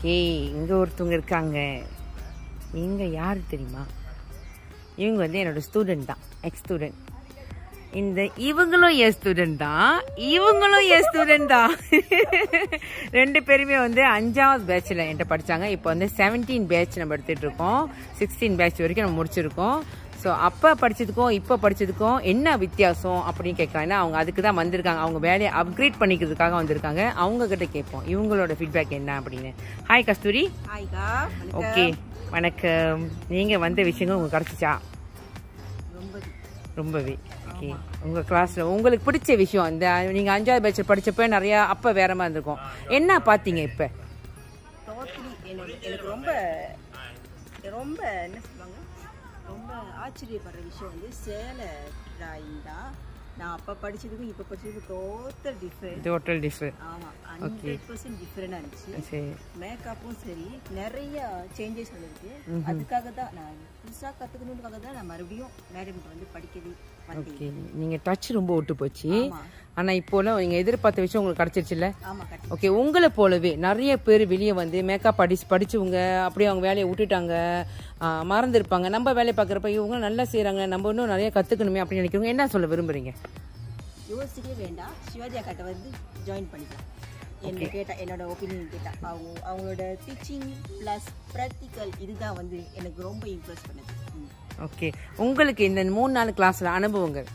Okay இங்க ஒருத்தவங்க இருக்காங்க இங்க யாரு தெரியுமா இவங்க வந்து என்னோட ஸ்டூடெண்ட் தான் எக்ஸ் ஸ்டூடெண்ட் இந்த இவங்களும் என் ஸ்டூடெண்ட் தான் இவங்களும் என் ஸ்டூடெண்ட் தான் ரெண்டு பேருமே வந்து அஞ்சாவது பேட்ச்ல என்கிட்ட படிச்சாங்க இப்போ வந்து செவன்டீன் பேட்ச் நம்ம எடுத்துட்டு இருக்கோம் சிக்ஸ்டீன் பேட்ச் வரைக்கும் நம்ம முடிச்சிருக்கோம் ஸோ அப்போ படிச்சதுக்கும் இப்போ படிச்சதுக்கும் என்ன வித்தியாசம் அப்படின்னு கேட்கலாம் ஏன்னா அவங்க அதுக்கு தான் வந்திருக்காங்க அவங்க வேலையை அப்கிரேட் பண்ணிக்கிறதுக்காக வந்திருக்காங்க அவங்க கிட்ட கேட்போம் இவங்களோட ஃபீட்பேக் என்ன அப்படின்னு ஹாய் கஸ்தூரி ஹாய்க்கா ஓகே வணக்கம் நீங்க வந்த விஷயங்கள் உங்களுக்கு கிடைச்சிச்சா ரொம்ப ரொம்பவே ஓகே உங்க கிளாஸ்ல உங்களுக்கு பிடிச்ச விஷயம் இந்த நீங்க அஞ்சாவது பேட்ச் படிச்சப்ப நிறைய அப்ப வேற மாதிரி இருந்திருக்கும் என்ன பாத்தீங்க இப்ப டோட்டலி எனக்கு எனக்கு ரொம்ப ரொம்ப என்ன சொல்லுவாங்க ரொம்ப ஆச்சரியப்படுற விஷயம் வந்து சேலை டிராயிங் தான் நான் அப்போ படிச்சதுக்கும் இப்போ படிச்சதுக்கும் டோட்டல் டிஃப்ரெண்ட் டோட்டல் டிஃபர் ஆமாம் ஹண்ட்ரட் பர்சன்ட் டிஃப்ரெண்டாக இருந்துச்சு சரி மேக்கப்பும் சரி நிறைய சேஞ்சஸ் வந்துருக்கு அதுக்காக தான் நான் புதுசாக கற்றுக்கணுன்றதுக்காக தான் நான் மறுபடியும் மேடம்கிட்ட வந்து படிக்கவே வந்தேன் ஓகே நீங்க டச் ரொம்ப விட்டு போச்சு ஆமா. ஆனா இப்போலாம் நீங்க எதிர்பார்த்த விஷயம் உங்களுக்கு கிடைச்சிருச்சுல்ல ஆமாம் கரெக்ட் ஓகே உங்களை போலவே நிறைய பேர் வெளியே வந்து மேக்கப் படிச்சு படிச்சவங்க அப்படியே அவங்க வேலையை விட்டுட்டாங்க ஆ, மறந்துருப்பாங்க நம்ம வேலையை பார்க்குறப்ப இவங்க நல்லா செய்றாங்க நம்ம இன்னும் நிறைய கத்துக்கணுமே அப்படின்னு நினைக்கிறவங்க என்ன சொல்ல விரும்புறீங்க யோசிக்கவே வேண்டாம் சிவாஜி அக்காட்ட வந்து ஜாயின் பண்ணிக்கலாம் என்ன கேட்டா என்னோட ஒப்பீனியன் கேட்டா அவங்க அவங்களோட டீச்சிங் ப்ளஸ் ப்ராக்டிக்கல் இதுதான் வந்து எனக்கு ரொம்ப இம்ப்ரெஸ் பண்ணுது ம். ஓகே உங்களுக்கு இந்த மூணு நாள் கிளாஸ்ல அனுபவங்கள்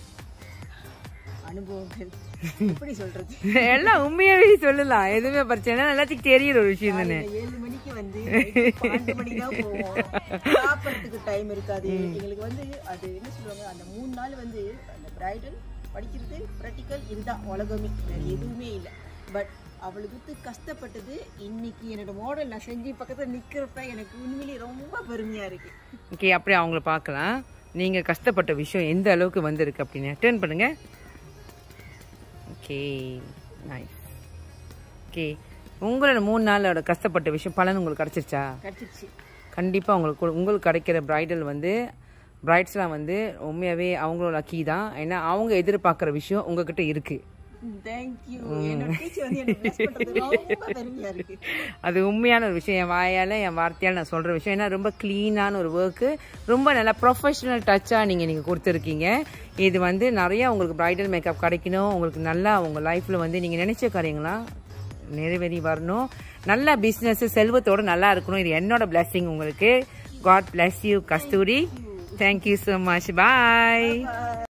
அனுபவங்கள் எப்படி சொல்றது எல்லாம் உண்மையாவே சொல்லலாம் எதுவுமே பிரச்சனை எல்லாத்துக்கும் தெரியுற ஒரு விஷயம் தானே காலையில ஏழு மணிக்கு வந்து பன்னெண்டு மணிக்கு தான் போவோம் சாப்பிட்றதுக்கு டைம் இருக்காது எங்களுக்கு வந்து அது என்ன சொல்லுவாங்க அந்த மூணு நாள் வந்து அந்த பிரைடல் படிக்கிறது ப்ராக்டிக்கல் இதுதான் உலகமே வேற எதுவுமே இல்லை பட் அவளுக்கு கஷ்டப்பட்டது இன்னைக்கு என்னோட மாடல் நான் செஞ்சு பக்கத்துல நிக்கிறப்ப எனக்கு உண்மையிலேயே ரொம்ப பெருமையா இருக்கு ஓகே அப்படியே அவங்கள பார்க்கலாம் நீங்க கஷ்டப்பட்ட விஷயம் எந்த அளவுக்கு வந்திருக்கு அப்படின்னு டேர்ன் பண்ணுங்க ஓகே நைஸ் ஓகே உங்களோட மூணு நாளோட கஷ்டப்பட்ட விஷயம் பலன் உங்களுக்கு கிடைச்சிருச்சா கிடைச்சிருச்சு கண்டிப்பாக உங்களுக்கு கொடு- உங்களுக்கு கிடைக்கிற பிரைடல் வந்து பிரைட்ஸ்லாம் வந்து உண்மையாகவே அவங்களோட லக்கி தான் ஏன்னா அவங்க எதிர்பார்க்குற விஷயம் உங்ககிட்ட இருக்குது தேங்க்யூ என்னோட டீச்சர் வந்து எனக்கு bless பண்றது ரொம்ப பெருமையா இருக்கு அது உண்மையான ஒரு விஷயம் என் வாயால் என் வார்த்தையால் நான் சொல்கிற விஷயம் ஏன்னா ரொம்ப க்ளீனான ஒரு ஒர்க்கு ரொம்ப நல்லா ப்ரொஃபஷனல் டச்சாக நீங்கள் நீங்கள் கொடுத்துருக்கீங்க இது வந்து நிறையா உங்களுக்கு ப்ரைடல் மேக்கப் கிடைக்கணும் உங்களுக்கு நல்லா உங்கள் லைஃப்பில் வந்து நீங்கள் நினச்ச காரியங்களாம் நிறைவேறி வரணும் நல்ல பிஸ்னஸ் செல்வத்தோட நல்லா இருக்கணும் இது என்னோட blessing உங்களுக்கு God bless you Kasthuri thank you so much bye